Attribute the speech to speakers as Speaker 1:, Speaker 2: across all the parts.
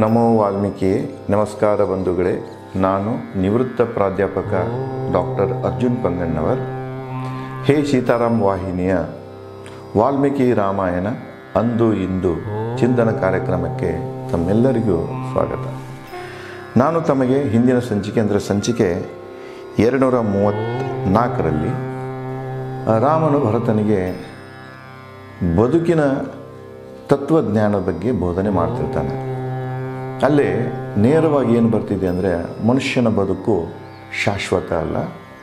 Speaker 1: ನಮೋ ವಾಲ್ಮೀಕಿ ನಮಸ್ಕಾರ ಬಂಧುಗಳೇ ನಾನು ನಿವೃತ್ತ ಪ್ರಾಧ್ಯಾಪಕ ಡಾಕ್ಟರ್ ಅರ್ಜುನ್ ಪಂಗಣ್ಣವರ್ ಹೇ ಸೀತಾರಾಮ್ ವಾಹಿನಿಯ ವಾಲ್ಮೀಕಿ ರಾಮಾಯಣ ಅಂದು ಇಂದು ಚಿಂತನ ಕಾರ್ಯಕ್ರಮಕ್ಕೆ ತಮ್ಮೆಲ್ಲರಿಗೂ ಸ್ವಾಗತ ನಾನು ತಮಗೆ ಹಿಂದಿನ ಸಂಚಿಕೆ ಅಂದರೆ ಸಂಚಿಕೆ ಎರಡುನೂರ ಮೂವತ್ತ್ನಾಲ್ಕರಲ್ಲಿ ರಾಮನು ಭರತನಿಗೆ ಬದುಕಿನ ತತ್ವಜ್ಞಾನದ ಬಗ್ಗೆ ಬೋಧನೆ ಮಾಡ್ತಿರ್ತಾನೆ ಅಲ್ಲೇ ನೇರವಾಗಿ ಏನು ಬರ್ತಿದೆ ಅಂದರೆ ಮನುಷ್ಯನ ಬದುಕು ಶಾಶ್ವತ ಅಲ್ಲ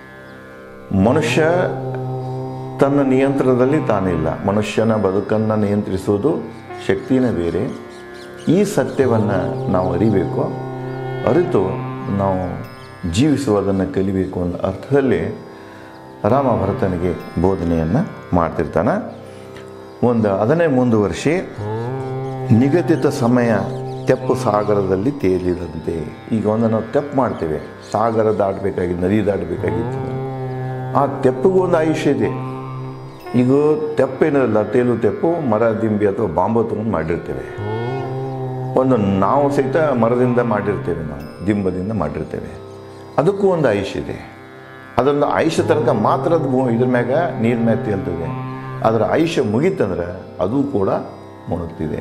Speaker 1: ಮನುಷ್ಯ ತನ್ನ ನಿಯಂತ್ರಣದಲ್ಲಿ ತಾನಿಲ್ಲ ಮನುಷ್ಯನ ಬದುಕನ್ನು ನಿಯಂತ್ರಿಸುವುದು ಶಕ್ತಿನೇ ಬೇರೆ ಈ ಸತ್ಯವನ್ನು ನಾವು ಅರಿಬೇಕು ಅರಿತು ನಾವು ಜೀವಿಸುವುದನ್ನು ಕಲಿಬೇಕು ಅನ್ನೋ ಅರ್ಥದಲ್ಲಿ ರಾಮ ಭರತನಿಗೆ ಬೋಧನೆಯನ್ನು ಮಾಡ್ತಿರ್ತಾನೆ ಒಂದು ಅದನ್ನೇ ಮುಂದುವರಿಸಿ ನಿಗದಿತ ಸಮಯ ತೆಪ್ಪು ಸಾಗರದಲ್ಲಿ ತೇಲಿದಂತೆ ಈಗ ಒಂದು ನಾವು ತೆಪ್ಪು ಮಾಡ್ತೇವೆ ಸಾಗರ ದಾಟಬೇಕಾಗಿತ್ತು ನದಿ ದಾಟಬೇಕಾಗಿತ್ತು ಆ ತೆಪ್ಪಿಗೂ ಒಂದು ಆಯುಷ್ಯ ಇದೆ ಈಗ ತೆಪ್ಪೇನಲ್ಲ ತೇಲು ತೆಪ್ಪು ಮರ ದಿಂಬಿ ಅಥವಾ ಬಾಂಬು ತೊಗೊಂಡು ಮಾಡಿರ್ತೇವೆ ಒಂದು ನಾವು ಸಹಿತ ಮರದಿಂದ ಮಾಡಿರ್ತೇವೆ ನಾವು ದಿಂಬದಿಂದ ಮಾಡಿರ್ತೇವೆ ಅದಕ್ಕೂ ಒಂದು ಆಯುಷ್ಯ ಇದೆ ಅದೊಂದು ಆಯುಷ್ಯ ತನಕ ಮಾತ್ರ ಅದು ಭೂ ಇದ್ರ ಮ್ಯಾಗ ನೀರ್ ಮ್ಯಾಗ ತೇಲ್ತದೆ ಅದರ ಆಯುಷ್ಯ ಮುಗೀತಂದ್ರೆ ಅದು ಕೂಡ ಮುಣುಗ್ತಿದೆ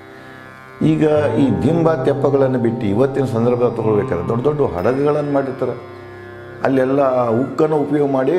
Speaker 1: ಈಗ ಈ ದಿಂಬ ತೆಪ್ಪಗಳನ್ನು ಬಿಟ್ಟು ಇವತ್ತಿನ ಸಂದರ್ಭ ತಗೊಳ್ಬೇಕಾದ್ರೆ ದೊಡ್ಡ ದೊಡ್ಡ ಹಡಗುಗಳನ್ನು ಮಾಡಿರ್ತಾರೆ ಅಲ್ಲೆಲ್ಲ ಉಕ್ಕನ್ನು ಉಪಯೋಗ ಮಾಡಿ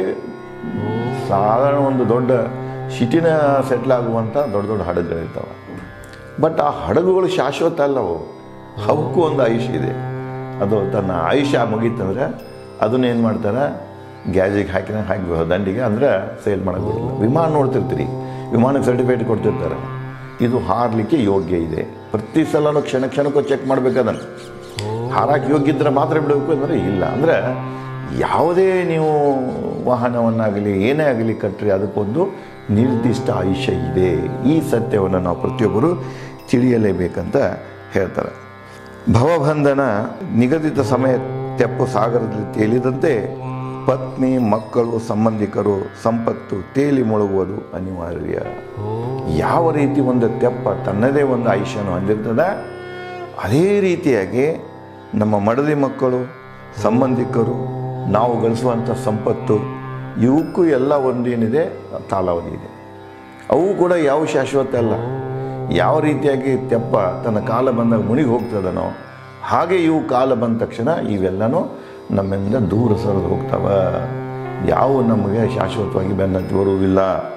Speaker 1: ಸಾಧಾರಣ ಒಂದು ದೊಡ್ಡ ಸಿಟಿನ ಸೆಟ್ಲ್ ಆಗುವಂಥ ದೊಡ್ಡ ದೊಡ್ಡ ಹಡಗುಗಳಿರ್ತಾವೆ ಬಟ್ ಆ ಹಡಗುಗಳು ಶಾಶ್ವತ ಅಲ್ಲವು ಅವಕ್ಕೂ ಒಂದು ಆಯುಷ್ಯ ಇದೆ ಅದು ತನ್ನ ಆಯುಷ್ಯ ಮುಗೀತಂದ್ರೆ ಅದನ್ನ ಏನು ಮಾಡ್ತಾರೆ ಗ್ಯಾಜಿಗೆ ಹಾಕಿನ ಹಾಕಿ ದಂಡಿಗೆ ಅಂದ್ರೆ ಸೇಲ್ ಮಾಡೋಕೆ ಬಿಡಲ್ಲ ವಿಮಾನ ನೋಡ್ತಿರ್ತೀರಿ ವಿಮಾನಕ್ಕೆ ಸರ್ಟಿಫಿಕೇಟ್ ಕೊಡ್ತಿರ್ತಾರೆ ಇದು ಹಾರಲಿಕ್ಕೆ ಯೋಗ್ಯ ಇದೆ ಪ್ರತಿ ಸಲನೂ ಕ್ಷಣ ಕ್ಷಣಕ್ಕೂ ಚೆಕ್ ಮಾಡ್ಬೇಕದನ್ನು ಹಾರಕ್ಕೆ ಯೋಗ್ಯ ಇದ್ರೆ ಮಾತ್ರ ಬಿಡಬೇಕು ಅಂದರೆ ಇಲ್ಲ ಅಂದರೆ ಯಾವುದೇ ನೀವು ವಾಹನವನ್ನಾಗಲಿ ಏನೇ ಆಗಲಿ ಕಟ್ಟರೆ ಅದಕ್ಕೊಂದು ನಿರ್ದಿಷ್ಟ ಆಯುಷ್ಯ ಇದೆ ಈ ಸತ್ಯವನ್ನು ನಾವು ಪ್ರತಿಯೊಬ್ಬರು ತಿಳಿಯಲೇಬೇಕಂತ ಹೇಳ್ತಾರೆ ಭವಬಂಧನ ನಿಗದಿತ ಸಮಯ ತೆಪ್ಪು ಸಾಗರದಲ್ಲಿ ತೇಲಿದಂತೆ ಪತ್ನಿ ಮಕ್ಕಳು ಸಂಬಂಧಿಕರು ಸಂಪತ್ತು ತೇಲಿ ಮುಳುಗುವುದು ಅನಿವಾರ್ಯ ಯಾವ ರೀತಿ ಒಂದು ತೆಪ್ಪ ತನ್ನದೇ ಒಂದು ಆಯುಷ್ಯವನ್ನು ಹೊಂದಿರ್ತದೆ ಅದೇ ರೀತಿಯಾಗಿ ನಮ್ಮ ಮಡದಿ ಮಕ್ಕಳು ಸಂಬಂಧಿಕರು ನಾವು ಗಳಿಸುವಂಥ ಸಂಪತ್ತು ಇವಕ್ಕೂ ಎಲ್ಲ ಒಂದೇನಿದೆ ಕಾಲಾವಧಿ ಇದೆ ಅವು ಕೂಡ ಯಾವ ಶಾಶ್ವತ ಅಲ್ಲ ಯಾವ ರೀತಿಯಾಗಿ ತೆಪ್ಪ ತನ್ನ ಕಾಲ ಬಂದಾಗ ಮುನಿಗೆ ಹೋಗ್ತದನೋ ಹಾಗೆ ಇವು ಕಾಲ ಬಂದ ತಕ್ಷಣ ಇವೆಲ್ಲನೂ ನಮ್ಮಿಂದ ದೂರ ಸರಿದು ಹೋಗ್ತಾವ ಯಾವ ನಮಗೆ ಶಾಶ್ವತವಾಗಿ ಬೆನ್ನತ್ತಿ ಬರುವುದಿಲ್ಲ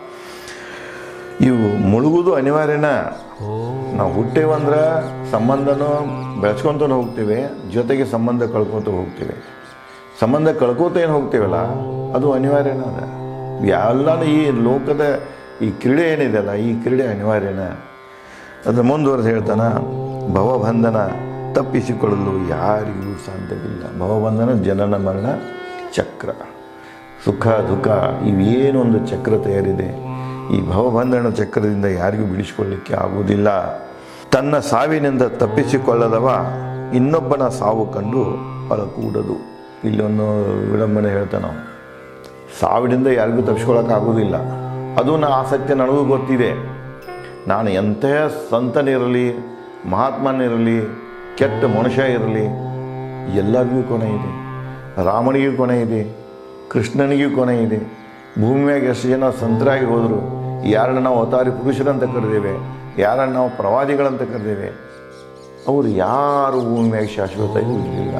Speaker 1: ಇವು ಮುಳುಗುವುದು ಅನಿವಾರ್ಯನ ನಾವು ಹುಟ್ಟೇವಂದ್ರೆ ಸಂಬಂಧನೂ ಬೆಳೆಸ್ಕೊತಾನೆ ಹೋಗ್ತೇವೆ ಜೊತೆಗೆ ಸಂಬಂಧ ಕಳ್ಕೊತ ಹೋಗ್ತೇವೆ ಸಂಬಂಧ ಕಳ್ಕೋತ ಏನು ಹೋಗ್ತೇವಲ್ಲ ಅದು ಅನಿವಾರ್ಯನ ಅದ ಎಲ್ಲನೂ ಈ ಲೋಕದ ಈ ಕ್ರೀಡೆ ಏನಿದೆಯಲ್ಲ ಈ ಕ್ರೀಡೆ ಅನಿವಾರ್ಯನ ಅದು ಮುಂದುವರೆದು ಹೇಳ್ತಾನ ಭವಬಂಧನ ತಪ್ಪಿಸಿಕೊಳ್ಳಲು ಯಾರಿಗೂ ಸಾಧ್ಯವಿಲ್ಲ ಭವಬಂಧನ ಜನನ ಮರಣ ಚಕ್ರ ಸುಖ ದುಃಖ ಇವೇನೊಂದು ಚಕ್ರ ತಯಾರಿದೆ ಈ ಭವಬಂಧನ ಚಕ್ರದಿಂದ ಯಾರಿಗೂ ಬಿಡಿಸಿಕೊಳ್ಳಿಕ್ಕೆ ಆಗುವುದಿಲ್ಲ ತನ್ನ ಸಾವಿನಿಂದ ತಪ್ಪಿಸಿಕೊಳ್ಳದವ ಇನ್ನೊಬ್ಬನ ಸಾವು ಕಂಡು ಅಳಕೂಡದು ಇಲ್ಲೊಂದು ವಿಡಂಬನೆ ಹೇಳ್ತಾನೆ ನಾವು ಸಾವಿನಿಂದ ಯಾರಿಗೂ ತಪ್ಪಿಸ್ಕೊಳ್ಳೋಕ್ಕಾಗೋದಿಲ್ಲ ಅದು ನಾ ಆಸಕ್ತಿ ನನಗೂ ಗೊತ್ತಿದೆ ನಾನು ಎಂತಹ ಸಂತನಿರಲಿ ಮಹಾತ್ಮನಿರಲಿ ಕೆಟ್ಟ ಮನುಷ್ಯ ಇರಲಿ ಎಲ್ಲರಿಗೂ ಕೊನೆ ಇದೆ ರಾಮನಿಗೂ ಕೊನೆ ಇದೆ ಕೃಷ್ಣನಿಗೂ ಕೊನೆ ಇದೆ ಭೂಮಿಯಾಗ ಎಷ್ಟು ಜನ ಸಂತರಾಗಿ ಹೋದರು ಯಾರನ್ನ ನಾವು ಅವತಾರಿ ಪುರುಷರಂತ ಕರೆದೇವೆ ಯಾರನ್ನ ನಾವು ಪ್ರವಾದಿಗಳಂತ ಕರೆದೇವೆ ಅವರು ಯಾರು ಭೂಮಿಯಾಗ ಶಾಶ್ವತ ಇರಲಿಲ್ಲ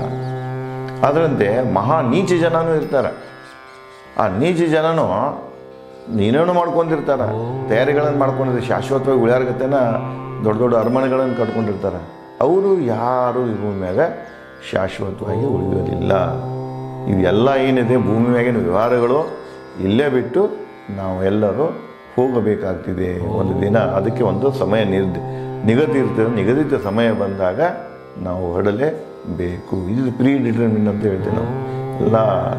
Speaker 1: ಅದರಂತೆ ಮಹಾ ನೀಚ ಜನನೂ ಇರ್ತಾರೆ ಆ ನೀಚ ಜನನು ನೀನೇನು ಮಾಡ್ಕೊಂಡಿರ್ತಾರೆ ತಯಾರಿಗಳನ್ನು ಮಾಡ್ಕೊಂಡಿರ್ತಾರೆ ಶಾಶ್ವತವಾಗಿ ಉಳಿಯಾರ್ಗತೆನ ದೊಡ್ಡ ದೊಡ್ಡ ಅರಮನೆಗಳನ್ನು ಕಟ್ಕೊಂಡಿರ್ತಾರೆ ಅವರು ಯಾರು ಈ ಭೂಮಿಯಾಗ ಶಾಶ್ವತವಾಗಿ ಉಳಿಯೋದಿಲ್ಲ ಇವೆಲ್ಲ ಏನಿದೆ ಭೂಮಿ ಮ್ಯಾಗಿನ ವ್ಯವಹಾರಗಳು ಇಲ್ಲೇ ಬಿಟ್ಟು ನಾವು ಎಲ್ಲರೂ ಹೋಗಬೇಕಾಗ್ತಿದೆ ಒಂದು ದಿನ ಅದಕ್ಕೆ ಒಂದು ಸಮಯ ನಿರ್ದ ನಿಗದಿ ಇರ್ತದೆ ನಿಗದಿತ ಸಮಯ ಬಂದಾಗ ನಾವು ಹೊರಡಲೇಬೇಕು ಇದು ಪ್ರೀ ಡಿಟರ್ಮಿನ್ ಅಂತ ಹೇಳ್ತೇವೆ ನಾವು ಎಲ್ಲ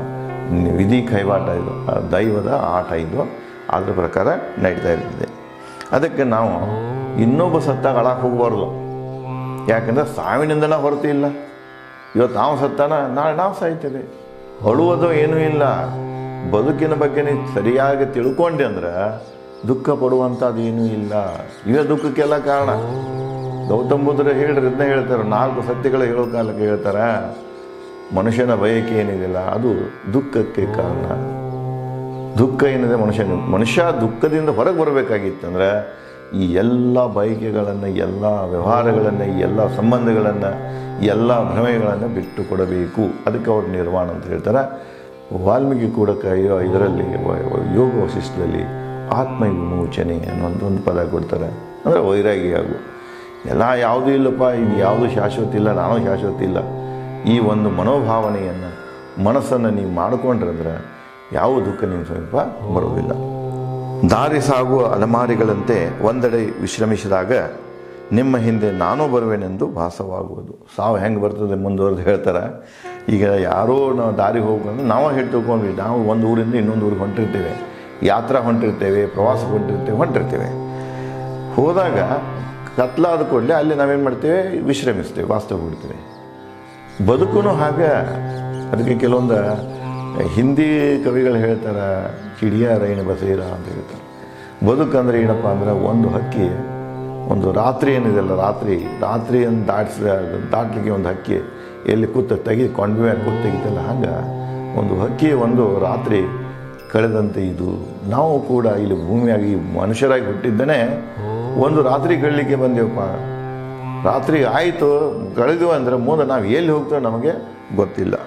Speaker 1: ವಿಧಿ ಕೈವಾಟ ಇದು ಆ ದೈವದ ಆಟ ಇದು ಅದ್ರ ಪ್ರಕಾರ ನಡೀತಾ ಇರ್ತದೆ ಅದಕ್ಕೆ ನಾವು ಇನ್ನೊಬ್ಬ ಸತ್ತಾಗ ಅಳಕ್ಕೆ ಹೋಗಬಾರ್ದು ಯಾಕಂದ್ರೆ ಸಾವಿನಿಂದನ ಹೊರತು ಇಲ್ಲ ಇವತ್ತು ನಾವು ಸತ್ತಾನ ನಾಳೆ ನಾವು ಸಾಯ್ತೇವೆ ಅಳುವುದು ಏನೂ ಇಲ್ಲ ಬದುಕಿನ ಬಗ್ಗೆ ನೀ ಸರಿಯಾಗಿ ತಿಳ್ಕೊಂಡೆ ಅಂದ್ರೆ ದುಃಖ ಪಡುವಂಥದ್ದು ಏನೂ ಇಲ್ಲ ಇವೇ ದುಃಖಕ್ಕೆಲ್ಲ ಕಾರಣ ಗೌತಮ್ ಬುದ್ಧರು ಹೇಳ್ರಿ ಇದನ್ನ ಹೇಳ್ತಾರೆ ನಾಲ್ಕು ಸತ್ಯಗಳು ಹೇಳೋ ಕಾಲಕ್ಕೆ ಹೇಳ್ತಾರೆ ಮನುಷ್ಯನ ಬಯಕೆ ಏನಿದೆಯಲ್ಲ ಅದು ದುಃಖಕ್ಕೆ ಕಾರಣ ದುಃಖ ಏನಿದೆ ಮನುಷ್ಯನ ಮನುಷ್ಯ ದುಃಖದಿಂದ ಹೊರಗೆ ಬರಬೇಕಾಗಿತ್ತಂದ್ರೆ ಈ ಎಲ್ಲ ಬಯಕೆಗಳನ್ನು ಎಲ್ಲ ವ್ಯವಹಾರಗಳನ್ನು ಈ ಎಲ್ಲ ಸಂಬಂಧಗಳನ್ನು ಎಲ್ಲ ಭ್ರಮೆಗಳನ್ನು ಬಿಟ್ಟು ಕೊಡಬೇಕು ಅದಕ್ಕೆ ಅವ್ರು ನಿರ್ವಾಣ ಅಂತ ಹೇಳ್ತಾರೆ ವಾಲ್ಮೀಕಿ ಕೂಡ ಕ- ಇದರಲ್ಲಿ ವ- ವ- ಯೋಗ ವಶಿಷ್ಠದಲ್ಲಿ ಆತ್ಮ ವಿಮೋಚನೆ ಅನ್ನೋಂಥ ಒಂದು ಪದ ಕೊಡ್ತಾರೆ ಅಂದರೆ ವೈರಾಗಿಯಾಗು ಎಲ್ಲ ಯಾವುದೂ ಇಲ್ಲಪ್ಪ ಇದು ಯಾವುದು ಶಾಶ್ವತ ಇಲ್ಲ ನಾನು ಶಾಶ್ವತ ಇಲ್ಲ ಈ ಒಂದು ಮನೋಭಾವನೆಯನ್ನು ಮನಸ್ಸನ್ನು ನೀವು ಮಾಡಿಕೊಂಡ್ರಂದ್ರೆ ಯಾವ ದುಃಖ ನಿಮ್ಮ ಸಮೀಪ ಬರುವುದಿಲ್ಲ ದಾರಿ ಸಾಗುವ ಅಲಮಾರಿಗಳಂತೆ ಒಂದೆಡೆ ವಿಶ್ರಮಿಸಿದಾಗ ನಿಮ್ಮ ಹಿಂದೆ ನಾನೂ ಬರುವೆನೆಂದು ಭಾಸವಾಗುವುದು ಸಾವು ಹೆಂಗೆ ಬರ್ತದೆ ಮುಂದುವರೆದು ಹೇಳ್ತಾರೆ ಈಗ ಯಾರೋ ನಾವು ದಾರಿಗೆ ಹೋಗ್ಬೇಕಂದ್ರೆ ನಾವೇ ಹೇಳಿ ತಿಳ್ಕೊಂಡ್ವಿ ನಾವು ಒಂದು ಊರಿಂದ ಇನ್ನೊಂದು ಊರಿಗೆ ಹೊಂಟಿರ್ತೇವೆ ಯಾತ್ರಾ ಹೊಂಟಿರ್ತೇವೆ ಪ್ರವಾಸಕ್ಕೆ ಹೊಂಟಿರ್ತೇವೆ ಹೊಂಟಿರ್ತೇವೆ ಹೋದಾಗ ಕತ್ಲಾದ ಕೂಡಲೇ ಅಲ್ಲಿ ನಾವೇನು ಮಾಡ್ತೇವೆ ವಿಶ್ರಮಿಸ್ತೇವೆ ವಾಸ್ತವ ಬಿಡ್ತೇವೆ ಬದುಕು ಹಾಗೆ ಅದಕ್ಕೆ ಕೆಲವೊಂದು ಹಿಂದಿ ಕವಿಗಳು ಹೇಳ್ತಾರೆ ಚಿಡಿಯ ರೈನ ಬಸೀರ ಅಂತ ಹೇಳ್ತಾರೆ ಬದುಕಂದ್ರೆ ಏನಪ್ಪ ಅಂದ್ರೆ ಒಂದು ಹಕ್ಕಿ ಒಂದು ರಾತ್ರಿ ಏನಿದೆಯಲ್ಲ ರಾತ್ರಿ ರಾತ್ರಿಯನ್ನು ದಾಟಿಸಿದ ದಾಟ್ಲಿಕ್ಕೆ ಒಂದು ಹಕ್ಕಿ ಎಲ್ಲಿ ಕೂತ ತೆಗಿ ಕೊಂಡ್ವೆ ಮೇಲೆ ಕೂತ್ ತೆಗಿತಲ್ಲ ಹಂಗೆ ಒಂದು ಹಕ್ಕಿ ಒಂದು ರಾತ್ರಿ ಕಳೆದಂತೆ ಇದು ನಾವು ಕೂಡ ಇಲ್ಲಿ ಭೂಮಿಯಾಗಿ ಮನುಷ್ಯರಾಗಿ ಹುಟ್ಟಿದ್ದನೇ ಒಂದು ರಾತ್ರಿ ಕಳಲಿಕ್ಕೆ ಬಂದೇವಪ್ಪ ರಾತ್ರಿ ಆಯಿತು ಕಳೆದು ಅಂದರೆ ಮುಂದೆ ನಾವು ಎಲ್ಲಿ ಹೋಗ್ತೇವೆ ನಮಗೆ ಗೊತ್ತಿಲ್ಲ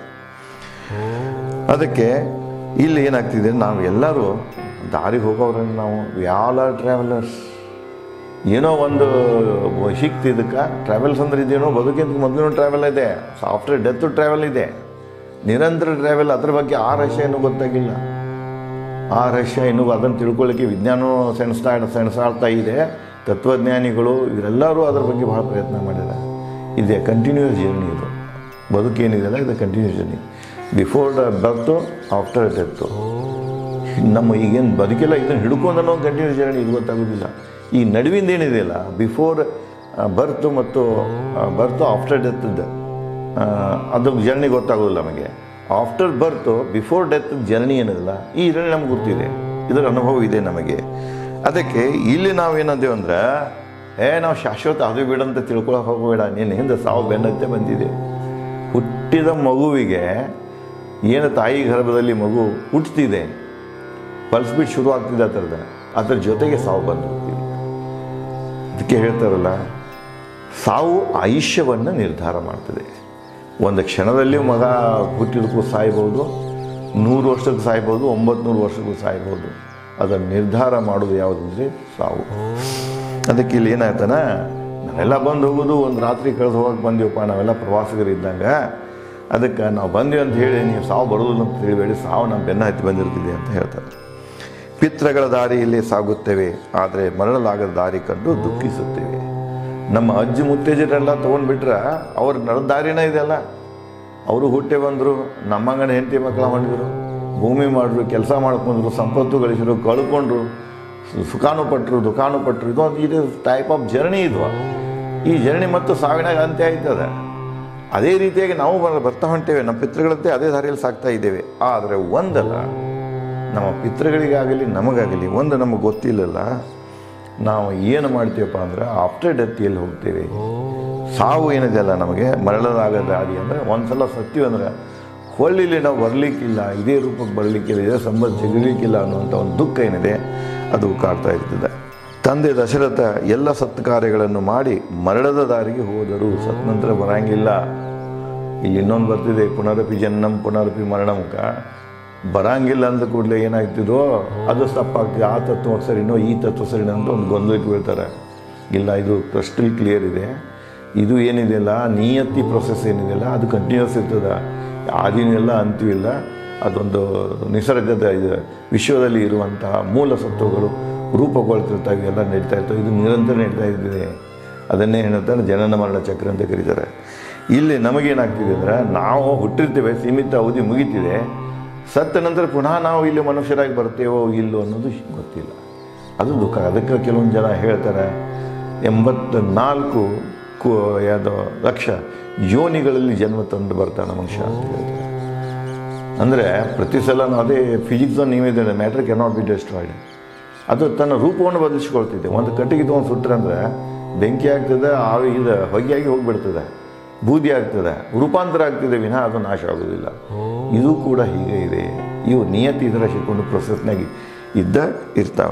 Speaker 1: ಅದಕ್ಕೆ ಇಲ್ಲಿ ಏನಾಗ್ತಿದೆ ನಾವು ಎಲ್ಲರೂ ದಾರಿಗೆ ಹೋಗೋರನ್ನು ನಾವು ಆಲ್ ಆರ್ ಟ್ರಾವೆಲರ್ಸ್ ಏನೋ ಒಂದು ಸಿಕ್ತಿದ್ದಕ್ಕೆ ಟ್ರಾವೆಲ್ಸ್ ಅಂದ್ರೆ ಇದೇನೋ ಬದುಕಿಂತ ಮೊದಲು ಟ್ರಾವೆಲ್ ಇದೆ ಆಫ್ಟರ್ ಡೆತ್ ಟ್ರಾವೆಲ್ ಇದೆ ನಿರಂತರ ಟ್ರಾವೆಲ್ ಅದ್ರ ಬಗ್ಗೆ ಆ ರಹಸ್ಯ ಇನ್ನೂ ಗೊತ್ತಾಗಿಲ್ಲ ಆ ರಹಸ್ಯ ಇನ್ನೂ ಅದನ್ನು ತಿಳ್ಕೊಳ್ಳಿಕ್ಕೆ ವಿಜ್ಞಾನ ಸೆಣಸ್ತಾ ಸೆಣಸಾಡ್ತಾ ಇದೆ ತತ್ವಜ್ಞಾನಿಗಳು ಇವರೆಲ್ಲರೂ ಅದ್ರ ಬಗ್ಗೆ ಬಹಳ ಪ್ರಯತ್ನ ಮಾಡಿದ್ದಾರೆ ಇದೆ ಕಂಟಿನ್ಯೂಸ್ ಜರ್ನಿ ಇದು ಬದುಕೇನಿದೆಯಲ್ಲ ಇದು continuous journey before the birth after death ನಮ್ಮ ಈಗೇನು ಬದುಕಿಲ್ಲ ಇದನ್ನು ಹಿಡ್ಕೊಂಡು ಅನ್ನೋ ಕಂಟಿನ್ಯೂಸ್ ಜರ್ನಿ ಇದು ಗೊತ್ತಾಗೋದಿಲ್ಲ ಈ ನಡುವಿಂದ ಏನಿದೆಯಲ್ಲ ಬಿಫೋರ್ ಬರ್ತು ಮತ್ತು ಬರ್ತು ಆಫ್ಟರ್ ಡೆತ್ತದ್ದು ಅದು ಜರ್ನಿ ಗೊತ್ತಾಗೋದಿಲ್ಲ ನಮಗೆ after birth before death journey ಏನಿದೆಲ್ಲ ಈ ಜರ್ನಿ ನಮ್ಗೆ ಗೊತ್ತಿದೆ ಇದರ ಅನುಭವ ಇದೆ ನಮಗೆ ಅದಕ್ಕೆ ಇಲ್ಲಿ ನಾವೇನಂದೇವು ಅಂದ್ರೆ ಏ ನಾವು ಶಾಶ್ವತ ಅದು ಬೇಡ ಅಂತ ತಿಳ್ಕೊಳಕ್ಕೆ ಹೋಗಬೇಡ ನೀನು ಹಿಂದೆ ಸಾವು ಬೆನ್ನತ್ತೆ ಬಂದಿದೆ ಹುಟ್ಟಿದ ಮಗುವಿಗೆ ಏನು ತಾಯಿ ಗರ್ಭದಲ್ಲಿ ಮಗು ಹುಟ್ಟುತ್ತಿದೆ ಪಲ್ಸ್ ಬಿಟ್ಟು ಶುರು ಆಗ್ತಿದೆ ಆ ಥರದ ಅದರ ಜೊತೆಗೆ ಸಾವು ಬಂದಿರ್ತೀವಿ ಅದಕ್ಕೆ ಹೇಳ್ತಾರಲ್ಲ ಸಾವು ಆಯುಷ್ಯವನ್ನು ನಿರ್ಧಾರ ಮಾಡ್ತದೆ ಒಂದು ಕ್ಷಣದಲ್ಲಿ ಮಗ ಹುಟ್ಟಿದಕ್ಕೂ ಸಾಯ್ಬೋದು ನೂರು ವರ್ಷಕ್ಕೂ ಸಾಯ್ಬೋದು ಒಂಬತ್ತು ನೂರು ವರ್ಷಕ್ಕೂ ಸಾಯ್ಬೋದು ಅದನ್ನು ನಿರ್ಧಾರ ಮಾಡೋದು ಯಾವುದಂದ್ರೆ ಸಾವು ಅದಕ್ಕೆ ಇಲ್ಲಿ ಏನಾಯ್ತಾನ ನಾವೆಲ್ಲ ಬಂದು ಹೋಗೋದು ಒಂದು ರಾತ್ರಿ ಕಳೆದು ಹೋಗಕ್ಕೆ ಬಂದೀವಪ್ಪ ನಾವೆಲ್ಲ ಪ್ರವಾಸಿಗರು ಇದ್ದಂಗೆ ಅದಕ್ಕೆ ನಾವು ಬಂದ್ವಿ ಅಂತ ಹೇಳಿ ನೀವು ಸಾವು ಬರೋದಿಲ್ಲ ಅಂತ ತಿಳಿಬೇಡಿ ಸಾವು ನಮ್ಮ ಬೆನ್ನ ಹತ್ತಿ ಬಂದಿರ್ತಿದೆ ಅಂತ ಹೇಳ್ತಾರೆ ಪಿತ್ರಗಳ ದಾರಿಯಲ್ಲಿ ಸಾಗುತ್ತೇವೆ ಆದರೆ ಮರಳಲಾಗದ ದಾರಿ ಕಂಡು ದುಃಖಿಸುತ್ತೇವೆ ನಮ್ಮ ಅಜ್ಜಿ ಮುತ್ತೇಜರೆಲ್ಲ ತೊಗೊಂಡ್ಬಿಟ್ರೆ ಅವ್ರ ನಡೆದ ದಾರಿನೇ ಇದೆಯಲ್ಲ ಅವರು ಹುಟ್ಟೆ ಬಂದರು ನಮ್ಮಂಗನ ಹೆಂಡತಿ ಮಕ್ಕಳ ಮಾಡಿದ್ರು ಭೂಮಿ ಮಾಡಿದ್ರು ಕೆಲಸ ಮಾಡ್ಕೊಂಡ್ರು ಸಂಪತ್ತು ಗಳಿಸಿದ್ರು ಕಳ್ಕೊಂಡ್ರು ಸು- ಸುಖಾನು ಪಟ್ಟರು ದುಃಖಾನು ಪಟ್ಟರು ಇದೊಂದು ಇದು ಟೈಪ್ ಆಫ್ ಜರ್ನಿ ಇದು ಈ ಜರ್ನಿ ಮತ್ತು ಸಾವಿನಾಗ ಅಂತ್ಯ ಆಯ್ತದೆ ಅದೇ ರೀತಿಯಾಗಿ ನಾವು ಬರ- ಬರ್ತಾ ಹೊಂಟೇವೆ ನಮ್ಮ ಪಿತೃಗಳಂತೆ ಅದೇ ದಾರಿಯಲ್ಲಿ ಸಾಗ್ತಾ ಇದ್ದೇವೆ ಆದರೆ ಒಂದಲ್ಲ ನಮ್ಮ ಪಿತೃಗಳಿಗಾಗಲಿ ನಮಗಾಗಲಿ ಒಂದು ನಮಗೆ ಗೊತ್ತಿಲ್ಲಲ್ಲ ನಾವು ಏನು ಮಾಡ್ತೀವಪ್ಪ ಅಂದ್ರೆ ಆಫ್ಟರ್ ಡೆತ್ ಎಲ್ಲಿ ಹೋಗ್ತೇವೆ ಸಾವು ಏನಿದೆಯಲ್ಲ ನಮಗೆ ಮರಳಲಾಗದ ದಾರಿ ಅಂದರೆ ಒಂದ್ಸಲ ಸತ್ತೀವಿ ಅಂದ್ರೆ ಹೊಳ್ಳಿಲಿ ನಾವು ಬರಲಿಕ್ಕಿಲ್ಲ ಇದೇ ರೂಪಕ್ಕೆ ಬರಲಿಕ್ಕಿಲ್ಲ ಇದೇ ಸಂಬಂಧ ಸಿಗಲಿಕ್ಕಿಲ್ಲ ಅನ್ನುವಂಥ ಒಂದು ದುಃಖ ಏನಿದೆ ಅದು ಕಾಡ್ತಾ ಇರ್ತದೆ ತಂದೆ ದಶರಥ ಎಲ್ಲ ಸತ್ಕಾರ್ಯಗಳನ್ನು ಮಾಡಿ ಮರಳದ ದಾರಿಗೆ ಹೋದರು ಸತ್ ನಂತರ ಬರಂಗಿಲ್ಲ ಇಲ್ಲಿ ಇನ್ನೊಂದು ಬರ್ತಿದೆ ಪುನರಪಿ ಜನ್ಮಂ ಪುನರಪಿ ಮರಣಮುಖ ಬರಂಗಿಲ್ಲ ಅಂದ ಕೂಡಲೇ ಏನಾಗ್ತಿದೋ ಅದು ತಪ್ಪಾಗ್ತದೆ ಆ ತತ್ವ ಸರಿನೋ ಈ ತತ್ವ ಸರಿನೋ ಅಂತ ಒಂದು ಗೊಂದಲಕ್ಕೆ ಬೀಳ್ತಾರೆ ಇಲ್ಲ ಇದು ಕ್ರಿಸ್ಟಲ್ ಕ್ಲಿಯರ್ ಇದೆ ಇದು ಏನಿದೆಯಲ್ಲ ನಿಯತಿ ಪ್ರೊಸೆಸ್ ಏನಿದೆಯಲ್ಲ ಅದು ಕಂಟಿನ್ಯೂಸ್ ಇರ್ತದೆ ಆದಿನೆಲ್ಲ ಅಂತಿವಿಲ್ಲ ಅದೊಂದು ನಿಸರ್ಗದ ಇದು ವಿಶ್ವದಲ್ಲಿ ಇರುವಂತಹ ಮೂಲ ಸತ್ವಗಳು ರೂಪುಗೊಳ್ತಿರ್ತಾವೆ ಎಲ್ಲ ನಡೀತಾ ಇರ್ತವೆ ಇದು ನಿರಂತರ ನಡೀತಾ ಇದ್ದಿದೆ ಅದನ್ನೇ ಹೇಳ್ತಾರೆ ಜನನ ಮರಣ ಚಕ್ರ ಅಂತ ಕರೀತಾರೆ ಇಲ್ಲಿ ನಮಗೇನಾಗ್ತಿದೆ ಅಂದರೆ ನಾವು ಹುಟ್ಟಿರ್ತೇವೆ ಸೀಮಿತ ಅವಧಿ ಮುಗಿತಿದೆ ಸತ್ತ ನಂತರ ಪುನಃ ನಾವು ಇಲ್ಲಿ ಮನುಷ್ಯರಾಗಿ ಬರ್ತೇವೋ ಇಲ್ಲೋ ಅನ್ನೋದು ಗೊತ್ತಿಲ್ಲ ಅದು ದುಃಖ ಅದಕ್ಕೆ ಕೆಲವೊಂದು ಜನ ಹೇಳ್ತಾರೆ ಎಂಬತ್ತ ನಾಲ್ಕು ಕು ಯಾವುದೋ ಲಕ್ಷ ಯೋನಿಗಳಲ್ಲಿ ಜನ್ಮ ತಂದು ಬರ್ತಾನೆ ಮನುಷ್ಯ ಅಂತ ಹೇಳ್ತಾರೆ ಅಂದರೆ ಪ್ರತಿ ಸಲ ಅದೇ ಫಿಸಿಕ್ಸ್ ನೀವಿದೆ ಮ್ಯಾಟ್ರ್ ಕೆನಾಟ್ ಬಿ ಡೆಸ್ಟ್ರಾಯ್ಡ್ ಅದು ತನ್ನ ರೂಪವನ್ನು ಬದಲಿಸ್ಕೊಳ್ತಿದೆ ಒಂದು ಕಟ್ಟಿಗೆ ತೊಗೊಂಡು ಸುಟ್ರೆ ಅಂದರೆ ಬೆಂಕಿ ಆಗ್ತದೆ ಆವಿ ಇದು ಹೊಗೆಯಾಗಿ ಹೋಗಿಬಿಡ್ತದೆ ಬೂದಿ ಆಗ್ತದೆ ರೂಪಾಂತರ ಆಗ್ತದೆ ವಿನಃ ಅದು ನಾಶ ಆಗೋದಿಲ್ಲ ಇದು ಕೂಡ ಹೀಗೆ ಇದೆ ಇವು ನಿಯತಿ ಇದರ ಶಿಕೊಂಡು ಪ್ರೊಸೆಸ್ನಾಗಿ ಇದ್ದ ಇರ್ತಾವ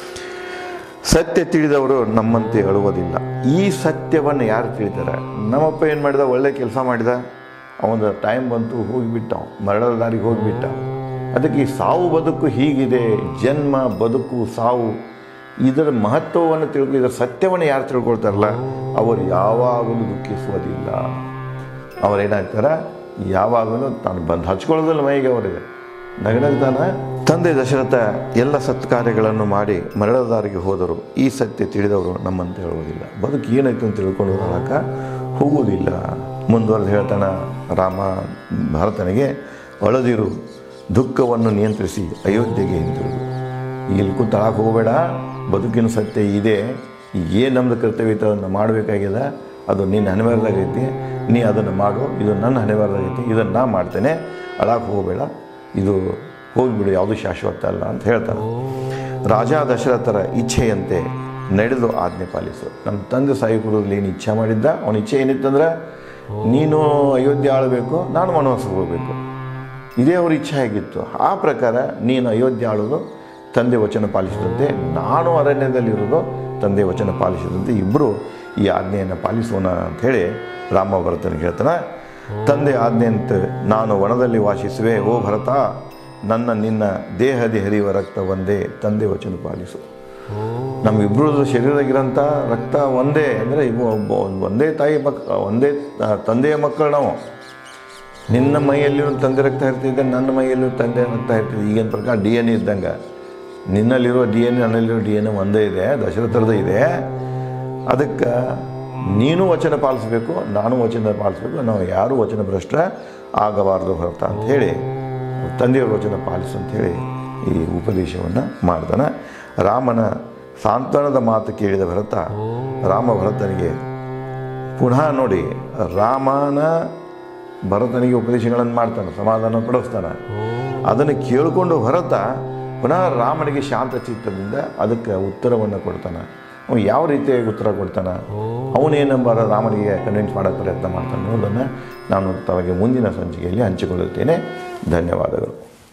Speaker 1: ಸತ್ಯ ತಿಳಿದವರು ನಮ್ಮಂತೆ ಅಳುವುದಿಲ್ಲ ಈ ಸತ್ಯವನ್ನು ಯಾರು ತಿಳಿತಾರೆ ನಮ್ಮಪ್ಪ ಏನು ಮಾಡಿದ ಒಳ್ಳೆ ಕೆಲಸ ಮಾಡಿದ ಅವನ ಟೈಮ್ ಬಂತು ಹೋಗಿಬಿಟ್ಟ ಅವ. ಮರಣದ ದಾರಿಗೆ ಹೋಗಿಬಿಟ್ಟ ಅದಕ್ಕೆ ಈ ಸಾವು ಬದುಕು ಹೀಗಿದೆ ಜನ್ಮ ಬದುಕು ಸಾವು ಇದರ ಮಹತ್ವವನ್ನು ತಿಳ್ಕೊ ಇದರ ಸತ್ಯವನ್ನು ಯಾರು ತಿಳ್ಕೊಳ್ತಾರಲ್ಲ ಅವರು ಯಾವಾಗಲೂ ದುಃಖಿಸುವುದಿಲ್ಲ ಅವರೇನಾಗ್ತಾರ ಯಾವಾಗಲೂ ತಾನು ಬಂದು ಹಚ್ಕೊಳ್ಳೋದಿಲ್ಲ ಮೈಗೆ ಅವರಿಗೆ ನಗನಗ್ತಾನ ತಂದೆ ದಶರಥ ಎಲ್ಲ ಸತ್ಕಾರ್ಯಗಳನ್ನು ಮಾಡಿ ಮರಳದ ದಾರಿಗೆ ಹೋದರು ಈ ಸತ್ಯ ತಿಳಿದವರು ನಮ್ಮಂತೆ ಹೇಳುವುದಿಲ್ಲ ಬದುಕು ಏನಾಯ್ತು ಅಂತ ತಿಳ್ಕೊಂಡು ಹೇಳಕ ಹೋಗುವುದಿಲ್ಲ ಮುಂದುವರೆದು ಹೇಳ್ತಾನ ರಾಮ ಭರತನಿಗೆ ಅಳದಿರು ದುಃಖವನ್ನು ನಿಯಂತ್ರಿಸಿ ಅಯೋಧ್ಯೆಗೆ ಹಿಂತಿರುಗು ಇಲ್ಲಿ ಕೂತು ತಳಕ್ಕೆ ಹೋಗಬೇಡ ಬದುಕಿನ ಸತ್ಯ ಇದೆ ಏನು ನಮ್ಮದು ಕರ್ತವ್ಯ ಇತ್ತು ಅದನ್ನು ಮಾಡಬೇಕಾಗಿದೆ ಅದು ನಿನ್ನ ಹಣೆಬಾರ್ದಾಗೈತಿ ನೀ ಅದನ್ನು ಮಾಡು ಇದು ನನ್ನ ಹಣೆಬಾರ್ದಾಗೈತಿ ಇದನ್ನು ನಾ ಮಾಡ್ತೇನೆ ಅಳಕ್ಕೆ ಹೋಗಬೇಡ ಇದು ಹೋಗಿಬಿಡು ಯಾವುದು ಶಾಶ್ವತ ಅಲ್ಲ ಅಂತ ಹೇಳ್ತಾರೆ ರಾಜ ದಶರಥರ ಇಚ್ಛೆಯಂತೆ ನಡೆದು ಆಜ್ಞೆ ಪಾಲಿಸು ನಮ್ಮ ತಂದೆ ಸಾಯಿ ಕೊಡೋದ್ರಲ್ಲಿ ಏನು ಇಚ್ಛೆ ಮಾಡಿದ್ದ ಅವನ ಇಚ್ಛೆ ಏನಿತ್ತಂದ್ರೆ ನೀನು ಅಯೋಧ್ಯೆ ಆಳಬೇಕು ನಾನು ವನವಾಸಕ್ಕೆ ಹೋಗಬೇಕು ಇದೇ ಅವ್ರ ಇಚ್ಛೆ ಆಗಿತ್ತು ಆ ಪ್ರಕಾರ ನೀನು ಅಯೋಧ್ಯೆ ಆಳೋದು ತಂದೆ ವಚನ ಪಾಲಿಸಿದಂತೆ ನಾನು ಅರಣ್ಯದಲ್ಲಿರೋದು ತಂದೆ ವಚನ ಪಾಲಿಸಿದಂತೆ ಇಬ್ಬರು ಈ ಆಜ್ಞೆಯನ್ನು ಪಾಲಿಸೋಣ ಅಂಥೇಳಿ ರಾಮ ಭರತನಿಗೆ ಹೇಳ್ತಾನೆ ತಂದೆ ಆಜ್ಞೆಯಂತೆ ನಾನು ವನದಲ್ಲಿ ವಾಸಿಸುವೆ ಓ ಭರತ ನನ್ನ ನಿನ್ನ ದೇಹದಿ ಹರಿಯುವ ರಕ್ತ ಒಂದೇ ತಂದೆ ವಚನ ಪಾಲಿಸು ನಮ್ಮಿಬ್ಬರದ್ದು ಶರೀರದಾಗಿರೋಂಥ ರಕ್ತ ಒಂದೇ ಅಂದರೆ ಇವು ಒಬ್ಬ- ಒಂದೇ ತಾಯಿ ಮಕ್ ಒಂದೇ ಆ, ತಂದೆಯ ಮಕ್ಕಳು ನಾವು ನಿನ್ನ ಮೈಯಲ್ಲಿರೋ ತಂದೆ ರಕ್ತ ಇರ್ತಿದ್ದೆ ನನ್ನ ಮೈಯಲ್ಲಿರೋ ತಂದೆ ರಕ್ತ ಇರ್ತಿದೆ ಈಗಿನ ಪ್ರಕಾರ ಡಿ ಎನ್ ಎ ಇದ್ದಂಗೆ ನಿನ್ನಲ್ಲಿರೋ ಡಿ ಎನ್ ಎ ನನ್ನಲ್ಲಿರೋ ಡಿ ಎನ್ ಎ ಒಂದೇ ಇದೆ ದಶರಥರದ ಇದೆ ಅದಕ್ಕೆ ನೀನು ವಚನ ಪಾಲಿಸಬೇಕು ನಾನು ವಚನ ಪಾಲಿಸಬೇಕು ನಾವು ಯಾರೂ ವಚನ ಭ್ರಷ್ಟ ಆಗಬಾರ್ದು ಹೊರತ ಅಂತ ಹೇಳಿ ತಂದೆಯವ್ರ ವಚನ ಪಾಲಿಸು ಅಂಥೇಳಿ ಈ ಉಪದೇಶವನ್ನು ಮಾಡ್ತಾನೆ ರಾಮನ ಸಾಂತ್ವನದ ಮಾತು ಕೇಳಿದ ಭರತ ರಾಮ ಭರತನಿಗೆ ಪುನಃ ನೋಡಿ ರಾಮನ ಭರತನಿಗೆ ಉಪದೇಶಗಳನ್ನು ಮಾಡ್ತಾನೆ ಸಮಾಧಾನ ಪಡಿಸ್ತಾನೆ ಅದನ್ನು ಕೇಳಿಕೊಂಡು ಭರತ ಪುನಃ ರಾಮನಿಗೆ ಶಾಂತ ಚಿತ್ತದಿಂದ ಅದಕ್ಕೆ ಉತ್ತರವನ್ನು ಕೊಡ್ತಾನೆ ಅವನು ಯಾವ ರೀತಿಯಾಗಿ ಉತ್ತರ ಕೊಡ್ತಾನೆ ಅವನೇನೆಂಬಾರ ರಾಮನಿಗೆ ಕನ್ವಿನ್ಸ್ ಮಾಡೋಕ್ಕೆ ಪ್ರಯತ್ನ ಮಾಡ್ತಾನೆ ಅನ್ನೋದನ್ನು ನಾನು ತಮಗೆ ಮುಂದಿನ ಸಂಚಿಕೆಯಲ್ಲಿ ಹಂಚಿಕೊಳ್ಳುತ್ತೇನೆ ಧನ್ಯವಾದಗಳು